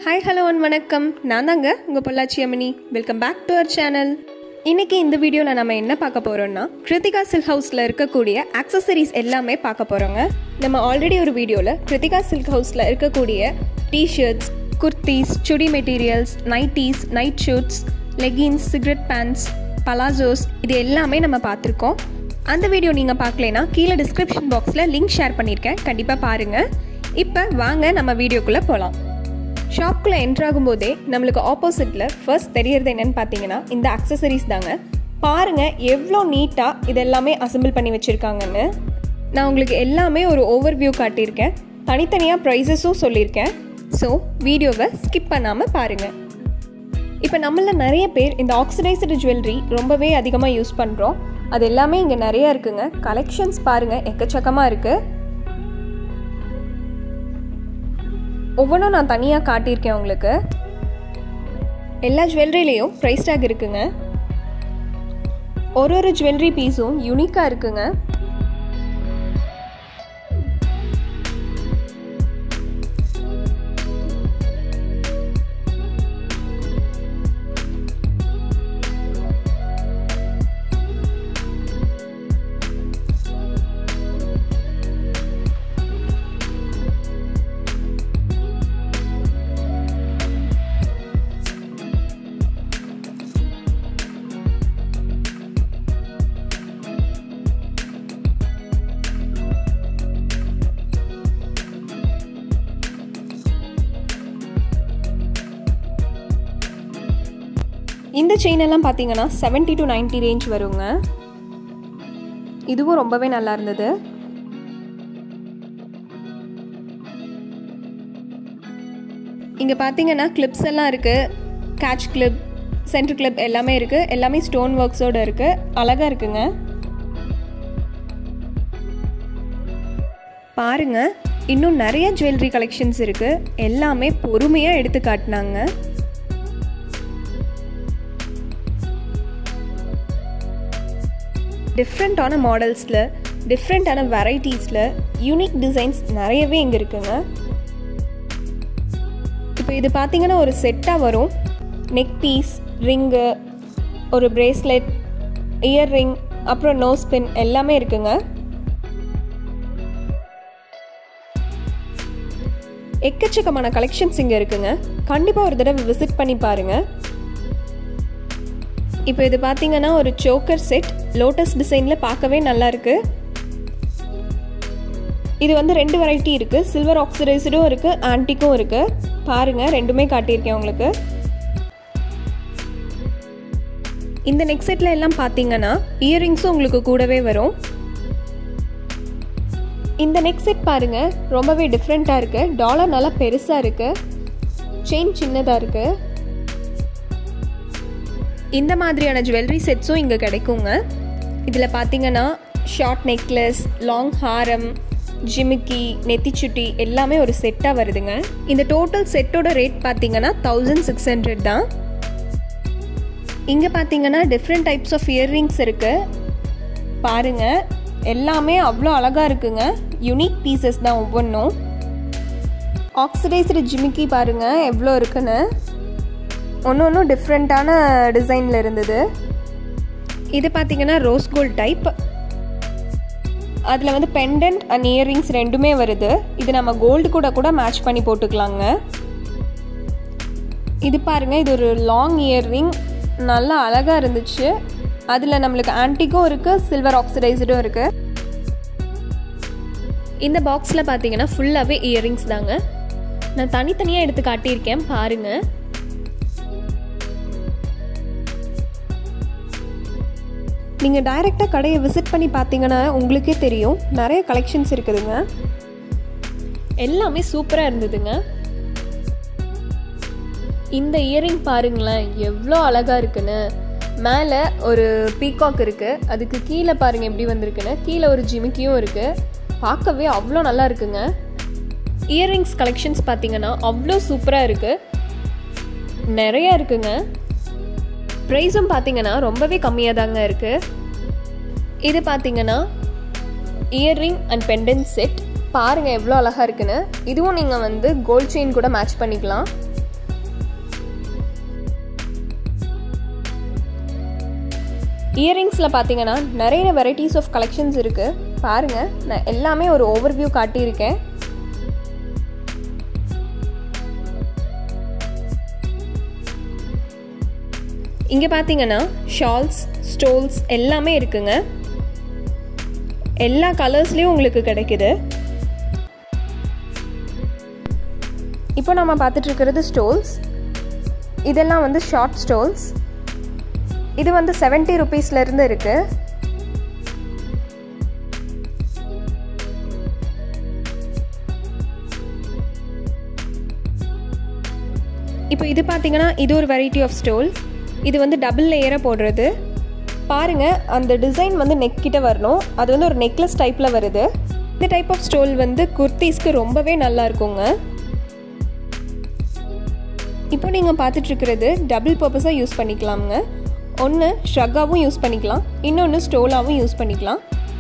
hi hello one வணக்கம் நான் தாங்க உங்கள் பொள்ளாச்சி அம்மணி welcome back to our channel இன்னைக்கு இந்த வீடியோவில் நம்ம என்ன பார்க்க போகிறோம்னா கிருத்திகா சில்க் ஹவுஸில் இருக்கக்கூடிய ஆக்சசரிஸ் எல்லாமே பார்க்க போகிறோங்க நம்ம ஆல்ரெடி ஒரு வீடியோவில் கிருத்திகா சில்க் ஹவுஸில் இருக்கக்கூடிய t shirts kurtis chudi materials nighties night suits leggings cigarette pants palazzos இது எல்லாமே நம்ம பார்த்துருக்கோம் அந்த வீடியோ நீங்கள் பார்க்கலைன்னா கீழே டிஸ்கிரிப்ஷன் பாக்ஸில் லிங்க் ஷேர் பண்ணியிருக்கேன் கண்டிப்பாக பாருங்கள் இப்போ வாங்க நம்ம வீடியோக்குள்ளே போகலாம் ஷாப்குள்ளே என்ட்ராகும் போதே நம்மளுக்கு ஆப்போசிட்டில் ஃபர்ஸ்ட் தெரியறது என்னன்னு பார்த்தீங்கன்னா இந்த அக்சசரிஸ் தாங்க பாருங்கள் எவ்வளோ நீட்டாக இதெல்லாமே அசெம்பிள் பண்ணி வச்சுருக்காங்கன்னு நான் உங்களுக்கு எல்லாமே ஒரு ஓவர் வியூ காட்டியிருக்கேன் தனித்தனியாக ப்ரைஸஸும் சொல்லியிருக்கேன் ஸோ வீடியோவை ஸ்கிப் பண்ணாமல் பாருங்கள் இப்போ நம்மள நிறைய பேர் இந்த ஆக்சிடைஸ்டு ஜுவல்லரி ரொம்பவே அதிகமாக யூஸ் பண்ணுறோம் அது எல்லாமே இங்கே நிறைய இருக்குங்க கலெக்ஷன்ஸ் பாருங்கள் எக்கச்சக்கமாக இருக்குது ஒவ்வொன்றும் நான் தனியாக காட்டியிருக்கேன் உங்களுக்கு எல்லா ஜுவல்லரிலையும் ப்ரைஸ் டேக் இருக்குங்க ஒரு ஒரு ஜுவல்லரி பீஸும் யூனிக்காக இருக்குங்க இந்த செயின் எல்லாம் பார்த்தீங்கன்னா செவன்ட்டி டு நைன்ட்டி ரேஞ்ச் வருங்க இதுவும் ரொம்பவே நல்லா இருந்தது இங்கே பார்த்தீங்கன்னா கிளிப்ஸ் எல்லாம் இருக்குது கேட்ச் கிளிப் சென்டர் கிளிப் எல்லாமே இருக்குது எல்லாமே ஸ்டோன் ஒர்க்ஸோடு இருக்குது அழகாக இருக்குங்க பாருங்க இன்னும் நிறைய ஜுவல்லரி கலெக்ஷன்ஸ் இருக்குது எல்லாமே பொறுமையாக எடுத்து காட்டினாங்க டிஃப்ரெண்ட்டான மாடல்ஸில் டிஃப்ரெண்ட்டான வெரைட்டிஸில் யூனிக் டிசைன்ஸ் நிறையவே இங்கே இருக்குங்க இப்போ இது பார்த்தீங்கன்னா ஒரு செட்டாக வரும் நெக் பீஸ் ரிங்கு ஒரு பிரேஸ்லெட் இயர் ரிங் அப்புறம் நோஸ் பின் எல்லாமே இருக்குங்க எக்கச்சக்கமான கலெக்ஷன்ஸ் இங்கே இருக்குங்க கண்டிப்பாக ஒரு தடவை விசிட் பண்ணி பாருங்கள் இப்போ இது பார்த்தீங்கன்னா ஒரு சோக்கர் செட் லோட்டஸ் டிசைனில் பார்க்கவே நல்லா இருக்கு இது வந்து ரெண்டு வெரைட்டி இருக்குது சில்வர் ஆக்சிடைஸ்டும் இருக்குது ஆன்டிக்கும் இருக்குது பாருங்கள் ரெண்டுமே காட்டியிருக்கேன் உங்களுக்கு இந்த நெக் செட்டில் எல்லாம் பார்த்தீங்கன்னா இயரிங்ஸும் உங்களுக்கு கூடவே வரும் இந்த நெக் செட் பாருங்கள் ரொம்பவே டிஃப்ரெண்ட்டாக இருக்குது டாலர் நல்லா பெருசாக இருக்குது செயின் சின்னதாக இருக்குது இந்த மாதிரியான ஜுவல்லரி செட்ஸும் இங்கே கிடைக்குங்க இதில் பார்த்தீங்கன்னா ஷார்ட் நெக்லஸ் லாங் ஹாரம் ஜிமிக்கி நெத்திச்சுட்டி எல்லாமே ஒரு செட்டாக வருதுங்க இந்த டோட்டல் செட்டோட ரேட் பார்த்தீங்கன்னா தௌசண்ட் சிக்ஸ் ஹண்ட்ரட் தான் இங்கே பார்த்தீங்கன்னா டிஃப்ரெண்ட் டைப்ஸ் ஆஃப் இயர்ரிங்ஸ் இருக்குது பாருங்கள் எல்லாமே அவ்வளோ அழகாக இருக்குங்க யுனிக் பீசஸ் தான் ஒவ்வொன்றும் ஆக்சிடைஸ்டு ஜிமிக்கி பாருங்கள் எவ்வளோ இருக்குன்னு ஒன்று ஒன்றும் டிஃப்ரெண்ட்டான டிசைனில் இருந்தது இது பார்த்தீங்கன்னா ரோஸ் கோல்ட் டைப் அதில் வந்து பெண்டன்ட் அண்ட் இயர்ரிங்ஸ் ரெண்டுமே வருது இது நம்ம கோல்டு கூட கூட மேட்ச் பண்ணி போட்டுக்கலாங்க இது பாருங்கள் இது ஒரு லாங் இயர்ரிங் நல்லா அழகாக இருந்துச்சு அதில் நம்மளுக்கு ஆன்டிக்கும் இருக்குது சில்வர் ஆக்சிடைஸ்டும் இருக்குது இந்த பாக்ஸில் பார்த்தீங்கன்னா ஃபுல்லாகவே இயர்ரிங்ஸ் தாங்க நான் தனித்தனியாக எடுத்து காட்டியிருக்கேன் பாருங்கள் நீங்கள் டைரெக்டாக கடையை விசிட் பண்ணி பார்த்தீங்கன்னா உங்களுக்கே தெரியும் நிறைய கலெக்ஷன்ஸ் இருக்குதுங்க எல்லாமே சூப்பராக இருந்ததுங்க இந்த இயரிங் பாருங்களேன் எவ்வளோ அழகாக இருக்குன்னு மேலே ஒரு பீகாக் இருக்குது அதுக்கு கீழே பாருங்கள் எப்படி வந்திருக்குன்னு கீழே ஒரு ஜிமிக்கியும் இருக்குது பார்க்கவே அவ்வளோ நல்லா இருக்குங்க இயரிங்ஸ் கலெக்ஷன்ஸ் பார்த்தீங்கன்னா அவ்வளோ சூப்பராக இருக்குது நிறைய இருக்குங்க ப்ரைஸும் பார்த்தீங்கன்னா ரொம்பவே கம்மியாக தாங்க இருக்குது இது பார்த்தீங்கன்னா இயர்ரிங் அண்ட் பெண்டன்ட் செட் பாருங்கள் எவ்வளோ அழகாக இருக்குன்னு இதுவும் நீங்கள் வந்து கோல்ட் செயின் கூட மேட்ச் பண்ணிக்கலாம் இயரிங்ஸில் பார்த்தீங்கன்னா நிறைய வெரைட்டிஸ் ஆஃப் கலெக்ஷன்ஸ் இருக்குது பாருங்கள் நான் எல்லாமே ஒரு ஓவர்வியூ காட்டியிருக்கேன் இங்கே பார்த்தீங்கன்னா ஷால்ஸ் ஸ்டோல்ஸ் எல்லாமே இருக்குங்க எல்லா கலர்ஸ்லேயும் உங்களுக்கு கிடைக்குது இப்போ நம்ம பார்த்துட்டு இருக்கிறது ஸ்டோல்ஸ் இதெல்லாம் வந்து ஷார்ட் ஸ்டோல்ஸ் இது வந்து செவன்ட்டி ருபீஸ்லேருந்து இருக்குது இப்போ இது பார்த்தீங்கன்னா இது ஒரு வெரைட்டி ஆஃப் ஸ்டோல் இது வந்து டபுள் லேயராக போடுறது பாருங்கள் அந்த டிசைன் வந்து நெக் கிட்ட வரணும் அது வந்து ஒரு நெக்லஸ் டைப்பில் வருது இந்த டைப் ஆஃப் ஸ்டோல் வந்து குர்த்திஸ்க்கு ரொம்பவே நல்லா இருக்குங்க இப்போ நீங்கள் பார்த்துட்ருக்கிறது டபுள் பர்பஸாக யூஸ் பண்ணிக்கலாமுங்க ஒன்று ஷ்ரக்காவும் யூஸ் பண்ணிக்கலாம் இன்னொன்று ஸ்டோலாகவும் யூஸ் பண்ணிக்கலாம்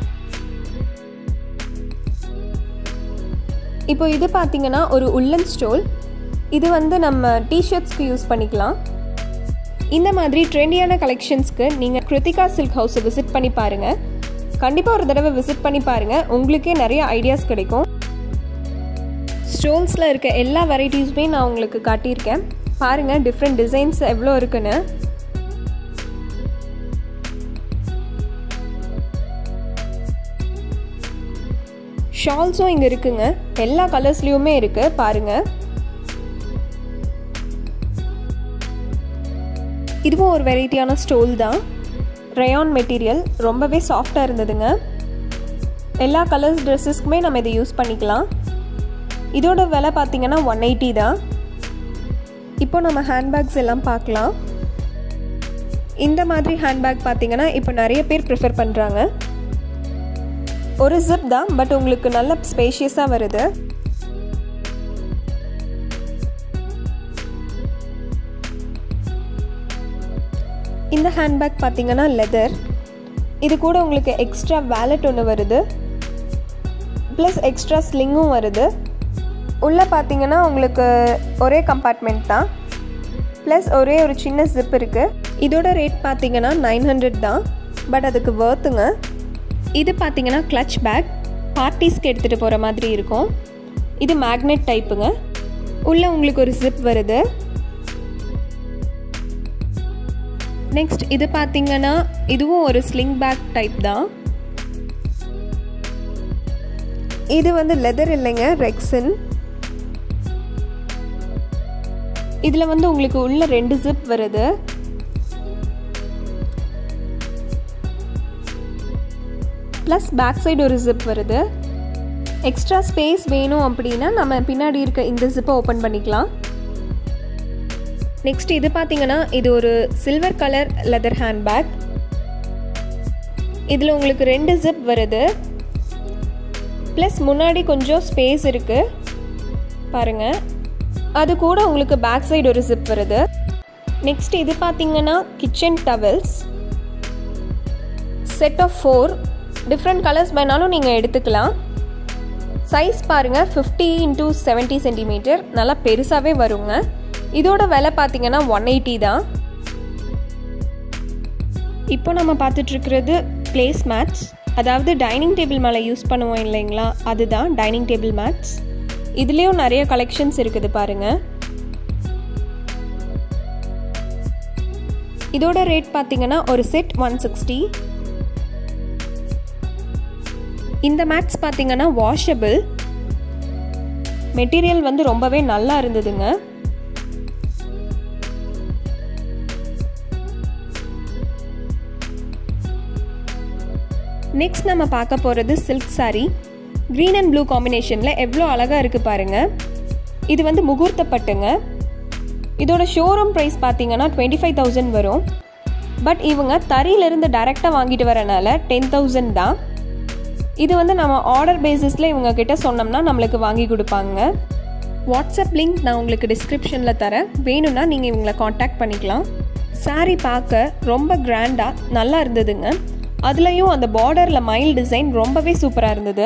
இப்போ இது பார்த்தீங்கன்னா ஒரு உள்ளன் ஸ்டோல் இது வந்து நம்ம டிஷர்ட்ஸ்க்கு யூஸ் பண்ணிக்கலாம் இந்த மாதிரி ட்ரெண்டியான கலெக்ஷன்ஸ்க்கு நீங்கள் கிருத்திகா சில்க் ஹவுஸை விசிட் பண்ணி பாருங்கள் கண்டிப்பாக ஒரு தடவை விசிட் பண்ணி பாருங்கள் உங்களுக்கே நிறைய ஐடியாஸ் கிடைக்கும் ஸ்டோன்ஸில் இருக்க எல்லா வெரைட்டிஸுமே நான் உங்களுக்கு காட்டியிருக்கேன் பாருங்கள் டிஃப்ரெண்ட் டிசைன்ஸ் எவ்வளோ இருக்குன்னு ஷால்ஸும் இங்கே இருக்குங்க எல்லா கலர்ஸ்லேயுமே இருக்குது பாருங்கள் இதுவும் ஒரு வெரைட்டியான ஸ்டோல் தான் ரயான் மெட்டீரியல் ரொம்பவே சாஃப்டாக இருந்ததுங்க எல்லா கலர்ஸ் ட்ரெஸ்ஸஸ்க்குமே நம்ம இதை யூஸ் பண்ணிக்கலாம் இதோட விலை பார்த்தீங்கன்னா ஒன் எயிட்டி தான் இப்போ நம்ம ஹேண்ட்பேக்ஸ் எல்லாம் பார்க்கலாம் இந்த மாதிரி ஹேண்ட்பேக் பார்த்தீங்கன்னா இப்போ நிறைய பேர் ப்ரிஃபர் பண்ணுறாங்க ஒரு ஜிப் தான் பட் உங்களுக்கு நல்ல ஸ்பேஷியஸாக வருது இந்த ஹேண்ட்பேக் பார்த்தீங்கன்னா லெதர் இது கூட உங்களுக்கு எக்ஸ்ட்ரா வேலட் ஒன்று வருது ப்ளஸ் எக்ஸ்ட்ரா ஸ்லிங்கும் வருது உள்ளே பார்த்தீங்கன்னா உங்களுக்கு ஒரே கம்பார்ட்மெண்ட் தான் ப்ளஸ் ஒரே ஒரு சின்ன ஜிப் இருக்குது இதோட ரேட் பார்த்தீங்கன்னா நைன் ஹண்ட்ரட் தான் பட் அதுக்கு வேர்த்துங்க இது பார்த்தீங்கன்னா கிளச் பேக் பார்ட்டிஸ்க்கு எடுத்துகிட்டு போகிற மாதிரி இருக்கும் இது மேக்னெட் டைப்புங்க உள்ளே உங்களுக்கு ஒரு ஜிப் வருது நெக்ஸ்ட் இது பார்த்தீங்கன்னா இதுவும் ஒரு ஸ்லிங் பேக் டைப் தான் இது வந்து லெதர் இல்லைங்க ரெக்ஸன் இதில் வந்து உங்களுக்கு உள்ள ரெண்டு ஜிப் வருது ப்ளஸ் பேக் சைடு ஒரு ஜிப் வருது எக்ஸ்ட்ரா ஸ்பேஸ் வேணும் அப்படின்னா நம்ம பின்னாடி இருக்க இந்த ஜிப்பை ஓப்பன் பண்ணிக்கலாம் நெக்ஸ்ட் இது பார்த்தீங்கன்னா இது ஒரு சில்வர் கலர் லெதர் ஹேண்ட்பேக் இதில் உங்களுக்கு ரெண்டு ஜிப் வருது ப்ளஸ் முன்னாடி கொஞ்சம் ஸ்பேஸ் இருக்குது பாருங்கள் அது கூட உங்களுக்கு பேக் சைடு ஒரு ஜிப் வருது நெக்ஸ்ட் இது பார்த்தீங்கன்னா kitchen towels set of four different colours வேணாலும் நீங்கள் எடுத்துக்கலாம் சைஸ் பாருங்கள் ஃபிஃப்டி இன்டூ செவன்ட்டி சென்டிமீட்டர் நல்லா பெருசாகவே வருங்க இதோட விலை பார்த்தீங்கன்னா ஒன் எயிட்டி தான் இப்போ நம்ம பார்த்துட்ருக்கிறது பிளேஸ் மேட்ஸ் அதாவது டைனிங் டேபிள் மேலே யூஸ் பண்ணுவோம் இல்லைங்களா அதுதான் டைனிங் டேபிள் மேட்ஸ் இதுலேயும் நிறைய கலெக்ஷன்ஸ் இருக்குது பாருங்கள் இதோட ரேட் பார்த்தீங்கன்னா ஒரு செட் ஒன் சிக்ஸ்டி இந்த மேட்ஸ் பார்த்தீங்கன்னா வாஷபிள் மெட்டீரியல் வந்து ரொம்பவே நல்லா இருந்ததுங்க நெக்ஸ்ட் நம்ம பார்க்க போகிறது silk sari green and blue காம்பினேஷனில் எவ்வளோ அழகாக இருக்குது பாருங்கள் இது வந்து முகூர்த்த பட்டுங்க இதோட ஷோரூம் ப்ரைஸ் பார்த்தீங்கன்னா டுவெண்ட்டி ஃபைவ் தௌசண்ட் வரும் பட் இவங்க தறியிலிருந்து டைரெக்டாக வாங்கிட்டு வரனால டென் தௌசண்ட் தான் இது வந்து நம்ம ஆர்டர் பேசிஸில் இவங்க கிட்ட சொன்னோம்னா நம்மளுக்கு வாங்கி கொடுப்பாங்க வாட்ஸ்அப் லிங்க் நான் உங்களுக்கு டிஸ்கிரிப்ஷனில் தரேன் வேணும்னா நீங்கள் இவங்களை காண்டாக்ட் பண்ணிக்கலாம் சாரீ பார்க்க ரொம்ப கிராண்டாக நல்லா இருந்ததுங்க அதுலேயும் அந்த பார்டரில் மயில் டிசைன் ரொம்பவே சூப்பராக இருந்தது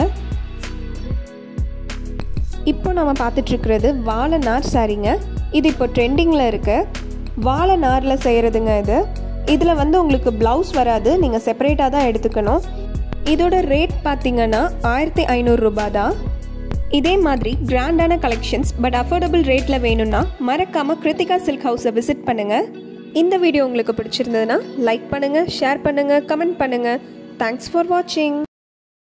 இப்போ நம்ம பார்த்துட்ருக்கிறது வாழை நார் சாரீங்க இது இப்போ ட்ரெண்டிங்கில் இருக்கு வாழை நாரில் செய்கிறதுங்க இது இதில் வந்து உங்களுக்கு ப்ளவுஸ் வராது நீங்கள் செப்பரேட்டாக தான் எடுத்துக்கணும் இதோட ரேட் பார்த்தீங்கன்னா ஆயிரத்தி ஐநூறுரூபா தான் இதே மாதிரி கிராண்டான கலெக்ஷன்ஸ் பட் அஃபோர்டபுள் ரேட்டில் வேணும்னா மறக்காமல் கிருத்திகா சில்க் ஹவுஸை விசிட் பண்ணுங்கள் இந்த வீடியோ உங்களுக்கு பிடிச்சிருந்ததுன்னா லைக் பண்ணுங்கள் ஷேர் பண்ணுங்கள் கமெண்ட் பண்ணுங்கள் தேங்க்ஸ் ஃபார் வாட்சிங்